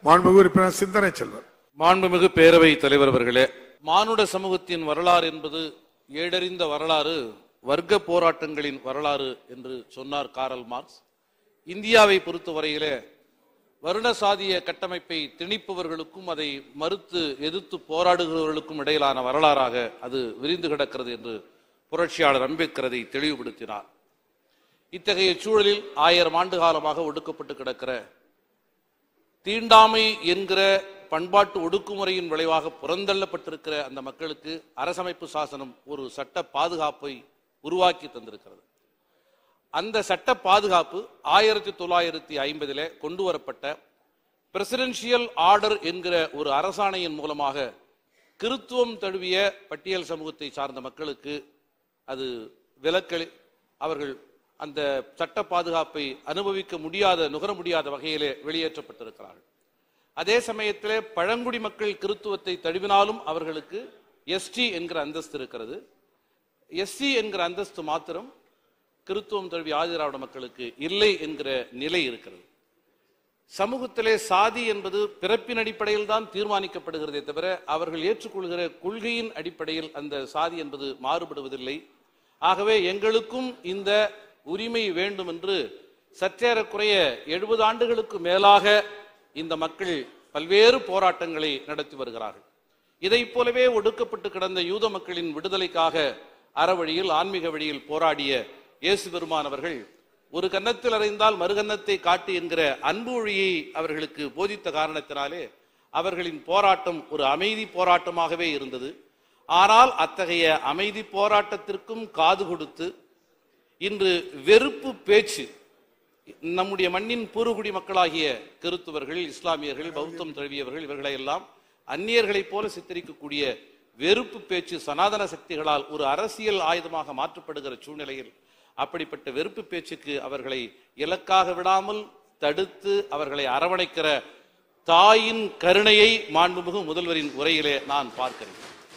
மாண்புமிகு உறுப்பினர் சிந்தனை செல்வர் மாண்புமிகு பேரவை தலைவர் அவர்களே மானுட சமூகத்தின் வரலாறு என்பது ஏடறிந்த வரலாறு வர்க்க போராட்டங்களின் வரலாறு என்று சொன்னார் காரல் மார்க்ஸ் இந்தியாவை பொறுத்தவரையிலே வருண சாதிய கட்டமைப்பை திணிப்பவர்களுக்கும் அதை மறுத்து எதிர்த்து போராடுகிறவர்களுக்கும் இடையிலான வரலாறாக அது விரிந்து கிடக்கிறது என்று புரட்சியாளர் அம்பேத்கர் அதை தெளிவுபடுத்தினார் இத்தகைய சூழலில் ஆயிரம் ஆண்டு காலமாக ஒடுக்கப்பட்டு கிடக்கிற தீண்டாமை என்கிற பண்பாட்டு ஒடுக்குமுறையின் விளைவாக புறந்தள்ளப்பட்டிருக்கிற அந்த மக்களுக்கு அரசமைப்பு சாசனம் ஒரு சட்ட பாதுகாப்பை உருவாக்கி தந்திருக்கிறது அந்த சட்ட பாதுகாப்பு ஆயிரத்தி தொள்ளாயிரத்தி ஐம்பதிலே கொண்டு வரப்பட்ட பிரசிடென்சியல் ஆர்டர் என்கிற ஒரு அரசாணையின் மூலமாக கிறித்துவம் தழுவிய பட்டியல் சமூகத்தை சார்ந்த மக்களுக்கு அது விலக்களி அவர்கள் அந்த சட்ட பாதுகாப்பை அனுபவிக்க முடியாத நுகர முடியாத வகையிலே வெளியேற்றப்பட்டிருக்கிறார்கள் அதே சமயத்திலே பழங்குடி மக்கள் கிறித்துவத்தை தழுவினாலும் அவர்களுக்கு எஸ்டி என்கிற அந்தஸ்து இருக்கிறது எஸ்சி என்கிற அந்தஸ்து மாத்திரம் கிறித்துவம் தழுவிய ஆதிராவிட மக்களுக்கு இல்லை என்கிற நிலை இருக்கிறது சமூகத்திலே சாதி என்பது பிறப்பின் அடிப்படையில் தான் தீர்மானிக்கப்படுகிறதே தவிர அவர்கள் ஏற்றுக்கொள்கிற கொள்கையின் அடிப்படையில் அந்த சாதி என்பது மாறுபடுவதில்லை ஆகவே எங்களுக்கும் இந்த உரிமை வேண்டும் என்று சற்றேறக்குறைய எழுபது ஆண்டுகளுக்கு மேலாக இந்த மக்கள் பல்வேறு போராட்டங்களை நடத்தி வருகிறார்கள் இதைப் போலவே ஒடுக்கப்பட்டு கிடந்த யூத மக்களின் விடுதலைக்காக அறவழியில் ஆன்மீக வழியில் போராடிய இயேசு பெருமான் அவர்கள் ஒரு கன்னத்தில் அறைந்தால் மறுகன்னத்தை காட்டு என்கிற அன்பு வழியை அவர்களுக்கு போதித்த காரணத்தினாலே அவர்களின் போராட்டம் ஒரு அமைதி போராட்டமாகவே இருந்தது ஆனால் அத்தகைய அமைதி போராட்டத்திற்கும் காது கொடுத்து இன்று வெறுப்பு பேச்சு நம்முடைய மண்ணின் பூர்வகுடி மக்களாகிய கிறித்துவர்கள் இஸ்லாமியர்கள் பௌத்தம் தழுவியவர்கள் இவர்களை எல்லாம் அந்நியர்களைப் போல சித்தரிக்கக்கூடிய வெறுப்பு பேச்சு சனாதன சக்திகளால் ஒரு அரசியல் ஆயுதமாக மாற்றப்படுகிற சூழ்நிலையில் அப்படிப்பட்ட வெறுப்பு பேச்சுக்கு அவர்களை இலக்காக விடாமல் தடுத்து அவர்களை அரவணைக்கிற தாயின் கருணையை மாண்புமிகு முதல்வரின் உரையிலே நான் பார்க்கிறேன்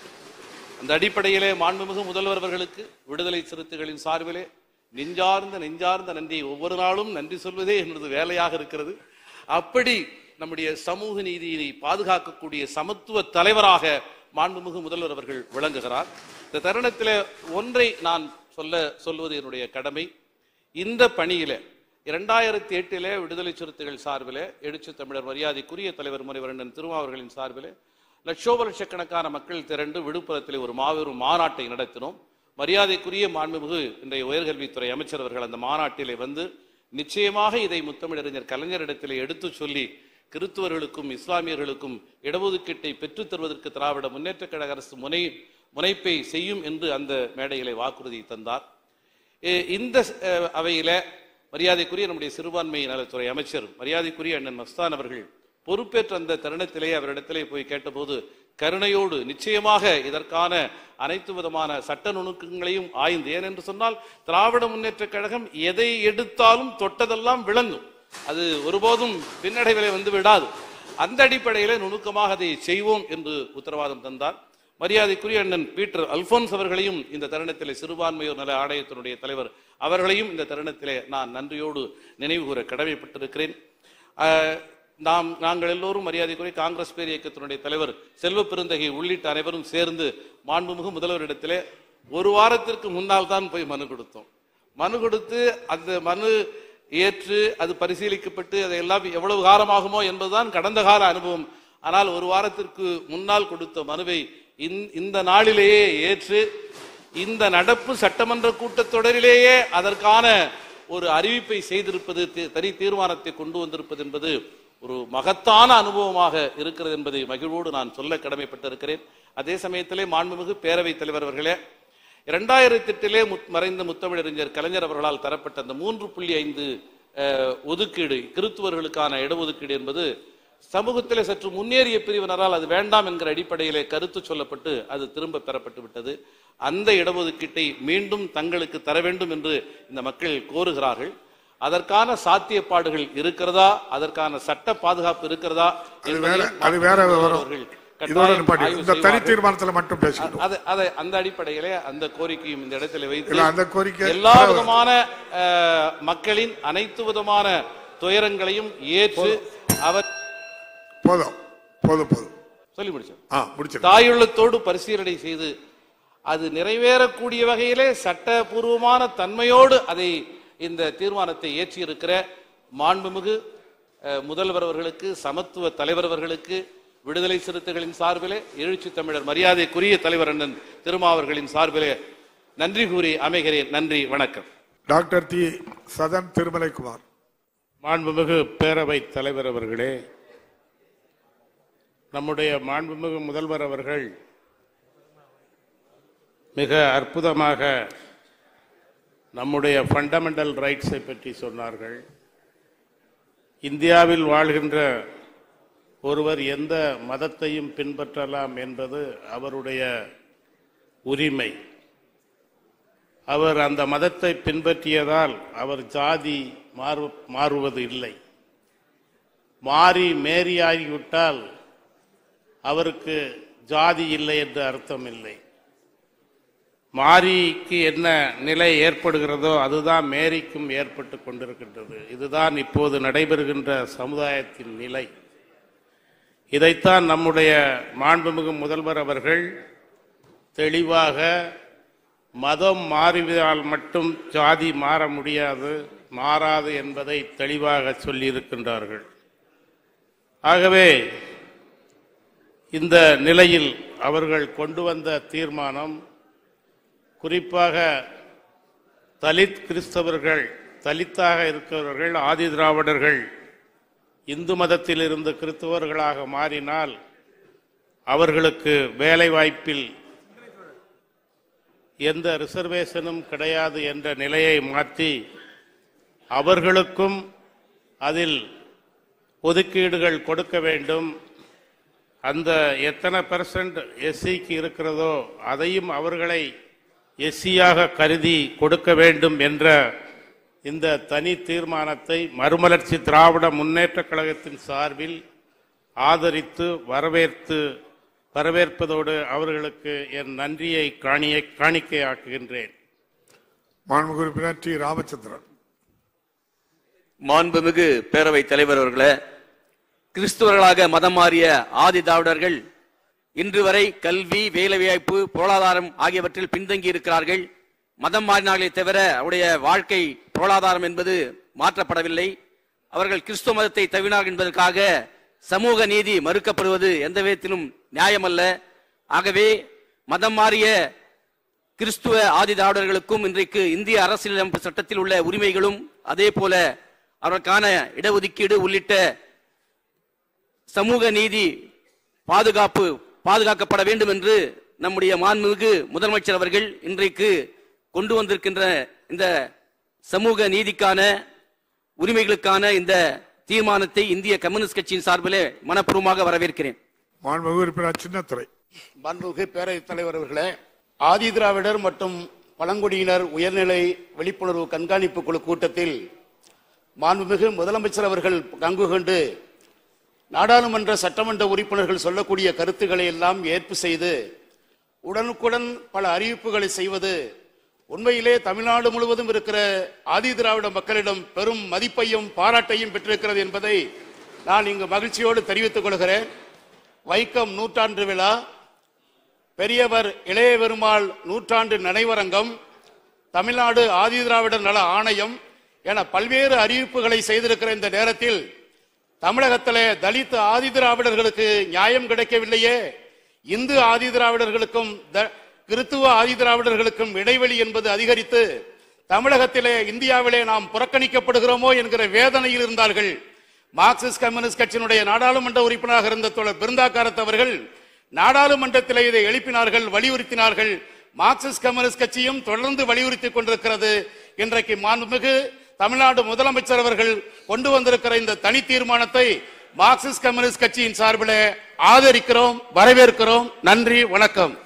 அந்த அடிப்படையிலே மாண்புமிகு முதல்வர் அவர்களுக்கு விடுதலை சிறுத்தைகளின் சார்பிலே நெஞ்சார்ந்த நெஞ்சார்ந்த நன்றி ஒவ்வொரு நாளும் நன்றி சொல்வதே என்னது வேலையாக இருக்கிறது அப்படி நம்முடைய சமூக நீதியை பாதுகாக்கக்கூடிய சமத்துவ தலைவராக மாண்புமிகு முதல்வர் அவர்கள் விளங்குகிறார் இந்த தருணத்தில் ஒன்றை நான் சொல்ல சொல்வது என்னுடைய கடமை இந்த பணியில இரண்டாயிரத்தி எட்டிலே விடுதலை சிறுத்தைகள் சார்பிலே எழுச்சி தமிழர் மரியாதைக்குரிய தலைவர் முனைவரண்டன் திருமாவர்களின் சார்பிலே லட்சோப லட்சக்கணக்கான மக்கள் திரண்டு விழுப்புரத்திலே ஒரு மாபெரும் மாநாட்டை நடத்தினோம் மரியாதைக்குரிய மாண்புமிகு இன்றைய உயர்கல்வித்துறை அமைச்சர் அவர்கள் அந்த மாநாட்டிலே வந்து நிச்சயமாக இதை முத்தமிழறிஞர் கலைஞரிடத்திலே எடுத்து சொல்லி கிறித்துவர்களுக்கும் இஸ்லாமியர்களுக்கும் இடஒதுக்கீட்டை பெற்றுத் தருவதற்கு திராவிட முன்னேற்ற கழக அரசு முனை முனைப்பை செய்யும் என்று அந்த மேடையிலே வாக்குறுதி தந்தார் எ- இந்த அஹ், அவையில மரியாதைக்குரிய நம்முடைய சிறுபான்மை நலத்துறை அமைச்சர் மரியாதைக்குரிய அண்ணன் மஸ்தான் அவர்கள் பொறுப்பேற்ற அந்த தருணத்திலே அவரிடத்திலே போய் கேட்டபோது கருணையோடு நிச்சயமாக இதற்கான அனைத்து விதமான சட்ட நுணுக்கங்களையும் ஆய்ந்து ஏனென்று சொன்னால் திராவிட முன்னேற்ற கழகம் எதை எடுத்தாலும் தொட்டதெல்லாம் விளங்கும் அது ஒருபோதும் பின்னடைவிலே வந்து விடாது அந்த அடிப்படையிலே நுணுக்கமாக அதை செய்வோம் என்று உத்தரவாதம் தந்தார் மரியாதைக்குரிய அண்ணன் பீட்டர் அல்போன்ஸ் அவர்களையும் இந்த தருணத்திலே சிறுபான்மையோர் நல ஆணையத்தினுடைய தலைவர் அவர்களையும் இந்த தருணத்திலே நான் நன்றியோடு நினைவு கூற கடமைப்பட்டிருக்கிறேன் ஆஹ், நாம் நாங்கள் எல்லோரும் மரியாதைக்குரிய காங்கிரஸ் பேர் இயக்கத்தினுடைய தலைவர் செல்வ பெருந்தகை உள்ளிட்ட அனைவரும் சேர்ந்து மாண்புமிகு முதல்வரிடத்திலே ஒரு வாரத்திற்கு முன்னால் தான் போய் மனு கொடுத்தோம் மனு கொடுத்து அந்த மனு ஏற்று அது பரிசீலிக்கப்பட்டு அதையெல்லாம் எவ்வளவு காலமாகுமோ என்பதுதான் கடந்த கால அனுபவம் ஆனால் ஒரு வாரத்திற்கு முன்னால் கொடுத்த மனுவை இந்த- இந்த நாளிலேயே ஏற்று இந்த நடப்பு சட்டமன்ற கூட்டத்தொடரிலேயே அதற்கான ஒரு அறிவிப்பை செய்திருப்பது தி- தனி தீர்மானத்தை கொண்டு வந்திருப்பது என்பது ஒரு மகத்தான அனுபவமாக இருக்கிறது என்பதை மகிழ்வோடு நான் சொல்ல கடமைப்பட்டிருக்கிறேன் அதே சமயத்திலே மாண்புமிகு பேரவைத் தலைவர் அவர்களே இரண்டாயிரத்தி எட்டிலே முத்- மறைந்த முத்தமிழறிஞர் கலைஞர் அவர்களால் தரப்பட்ட அந்த மூன்று புள்ளி ஐந்து அஹ், ஒதுக்கீடு கிறித்துவர்களுக்கான இடஒதுக்கீடு என்பது சமூகத்திலே சற்று முன்னேறிய பிரிவினரால் அது வேண்டாம் என்கிற அடிப்படையிலே கருத்து சொல்லப்பட்டு அது திரும்ப பெறப்பட்டு விட்டது அந்த இடஒதுக்கீட்டை மீண்டும் தங்களுக்கு தர வேண்டும் என்று இந்த மக்கள் கோருகிறார்கள் அதற்கான சாத்தியப்பாடுகள் இருக்கிறதா அதற்கான சட்ட பாதுகாப்பு இருக்கிறதா அது வேற என்பதையும் அது வேற விவரம் அவர்கள் இதோட கட்டாயம் நிப்பாட்டி ஆய்வு இந்த தனி செய்வார்கள். தீர்மானத்துல மட்டும் பேசிக்கணும் அது அதை அந்த அடிப்படையிலே அந்த கோரிக்கையும் இந்த இடத்துல வைத்து இல்ல அந்த கோரிக்கை எல்லா விதமான அஹ், மக்களின் அனைத்து விதமான துயரங்களையும் ஏற்று அவர் போதும் போதும் போதும் சொல்லி முடிச்சேன் ஆ முடிச்சிருக்கோம் தாயுள்ளத்தோடு பரிசீலனை செய்து அது நிறைவேறக்கூடிய வகையிலே சட்டபூர்வமான தன்மையோடு அதை இந்த தீர்மானத்தை ஏற்றியிருக்கிற மாண்புமிகு அஹ், முதல்வர் அவர்களுக்கு சமத்துவ தலைவர் அவர்களுக்கு விடுதலை சிறுத்தைகளின் சார்பிலே எழுச்சி தமிழர் மரியாதைக்குரிய தலைவர் அண்ணன் திருமாவர்களின் சார்பிலே நன்றி கூறி அமைகிறேன் நன்றி வணக்கம் டாக்டர் டி சதன் திருமலைக்குமார் மாண்புமிகு பேரவைத் தலைவர் அவர்களே நம்முடைய மாண்புமிகு முதல்வர் அவர்கள் மிக அற்புதமாக நம்முடைய ஃபண்டமெண்டல் ரைட்ஸை பற்றி சொன்னார்கள் இந்தியாவில் வாழ்கின்ற ஒருவர் எந்த மதத்தையும் பின்பற்றலாம் என்பது அவருடைய உரிமை அவர் அந்த மதத்தை பின்பற்றியதால் அவர் ஜாதி மாறு மாறுவது இல்லை மாறி மேரியாகிவிட்டால் அவருக்கு ஜாதி இல்லை என்று அர்த்தம் இல்லை மாரிக்கு என்ன நிலை ஏற்படுகிறதோ அதுதான் மேரிக்கும் ஏற்பட்டு கொண்டிருக்கின்றது இதுதான் இப்போது நடைபெறுகின்ற சமுதாயத்தின் நிலை இதைத்தான் நம்முடைய மாண்புமிகு முதல்வர் அவர்கள் தெளிவாக மதம் மாறினால் மட்டும் ஜாதி மாற முடியாது மாறாது என்பதை தெளிவாக சொல்லியிருக்கின்றார்கள் ஆகவே இந்த நிலையில் அவர்கள் கொண்டு வந்த தீர்மானம் குறிப்பாக தலித் கிறிஸ்தவர்கள் தலித்தாக இருக்கிறவர்கள் ஆதி திராவிடர்கள் இந்து மதத்தில் இருந்து கிறிஸ்தவர்களாக மாறினால் அவர்களுக்கு வேலை வாய்ப்பில் எந்த ரிசர்வேஷனும் கிடையாது என்ற நிலையை மாற்றி அவர்களுக்கும் அதில் ஒதுக்கீடுகள் கொடுக்க வேண்டும் அந்த எத்தனை பெர்சன்ட் எஸ்சிக்கு இருக்கிறதோ அதையும் அவர்களை எஸ்சியாக கருதி கொடுக்க வேண்டும் என்ற இந்த தனி தீர்மானத்தை மறுமலர்ச்சி திராவிட முன்னேற்றக் கழகத்தின் சார்பில் ஆதரித்து வரவேற்று வரவேற்பதோடு அவர்களுக்கு என் நன்றியை காணியை காணிக்கையாக்குகின்றேன் மாண்புமிகு உறுப்பினர் டி ராமச்சந்திரன் மாண்புமிகு பேரவைத் தலைவர் அவர்களே கிறிஸ்துவர்களாக மதம் மாறிய ஆதி திராவிடர்கள் இன்று வரை கல்வி வேலைவாய்ப்பு பொருளாதாரம் ஆகியவற்றில் பின்தங்கி இருக்கிறார்கள் மதம் மாறினார்களே தவிர அவருடைய வாழ்க்கை பொருளாதாரம் என்பது மாற்றப்படவில்லை அவர்கள் கிறிஸ்துவ மதத்தை தவினார்கள் என்பதற்காக சமூக நீதி மறுக்கப்படுவது எந்த விதத்திலும் நியாயமல்ல ஆகவே மதம் மாறிய கிறிஸ்துவ ஆதி திராவிடர்களுக்கும் இன்றைக்கு இந்திய அரசியலமைப்பு சட்டத்தில் உள்ள உரிமைகளும் அதே போல அவர்களுக்கான இடஒதுக்கீடு உள்ளிட்ட சமூக நீதி பாதுகாப்பு பாதுகாக்கப்பட வேண்டும் என்று நம்முடைய மாண்புமிகு முதலமைச்சர் அவர்கள் இன்றைக்கு கொண்டு வந்திருக்கின்ற இந்த சமூக நீதிக்கான உரிமைகளுக்கான இந்த தீர்மானத்தை இந்திய கம்யூனிஸ்ட் கட்சியின் சார்பிலே மனப்பூர்வமாக வரவேற்கிறேன் மாண்புமிகு உறுப்பினர் சின்னத்துறை மாண்புமிகு பேரவைத் தலைவர் அவர்களே ஆதி திராவிடர் மற்றும் பழங்குடியினர் உயர்நிலை விழிப்புணர்வு கண்காணிப்பு குழு கூட்டத்தில் மாண்புமிகு முதலமைச்சர் அவர்கள் பங்கு கொண்டு நாடாளுமன்ற சட்டமன்ற உறுப்பினர்கள் சொல்லக்கூடிய கருத்துக்களை எல்லாம் ஏற்பு செய்து உடனுக்குடன் பல அறிவிப்புகளை செய்வது உண்மையிலே தமிழ்நாடு முழுவதும் இருக்கிற ஆதி திராவிட மக்களிடம் பெரும் மதிப்பையும் பாராட்டையும் பெற்றிருக்கிறது என்பதை நான் இங்கு மகிழ்ச்சியோடு தெரிவித்துக் கொள்கிறேன் வைக்கம் நூற்றாண்டு விழா பெரியவர் இளைய பெருமாள் நூற்றாண்டு நினைவரங்கம் தமிழ்நாடு ஆதி திராவிடர் நல ஆணையம் என பல்வேறு அறிவிப்புகளை செய்திருக்கிற இந்த நேரத்தில் தமிழகத்திலே தலித் ஆதி திராவிடர்களுக்கு நியாயம் கிடைக்கவில்லையே இந்து ஆதி திராவிடர்களுக்கும் த- கிறித்துவ ஆதி திராவிடர்களுக்கும் இடைவெளி என்பது அதிகரித்து தமிழகத்திலே இந்தியாவிலே நாம் புறக்கணிக்கப்படுகிறோமோ என்கிற வேதனையில் இருந்தார்கள் மார்க்சிஸ்ட் கம்யூனிஸ்ட் கட்சியினுடைய நாடாளுமன்ற உறுப்பினராக இருந்த தோழர் பிருந்தாகாரத் அவர்கள் நாடாளுமன்றத்திலே இதை எழுப்பினார்கள் வலியுறுத்தினார்கள் மார்க்சிஸ்ட் கம்யூனிஸ்ட் கட்சியும் தொடர்ந்து வலியுறுத்திக் கொண்டிருக்கிறது இன்றைக்கு மாண்புமிகு தமிழ்நாடு முதலமைச்சர் அவர்கள் கொண்டு வந்திருக்கிற இந்த தனி தீர்மானத்தை மார்க்சிஸ்ட் கம்யூனிஸ்ட் கட்சியின் சார்பில் ஆதரிக்கிறோம் வரவேற்கிறோம் நன்றி வணக்கம்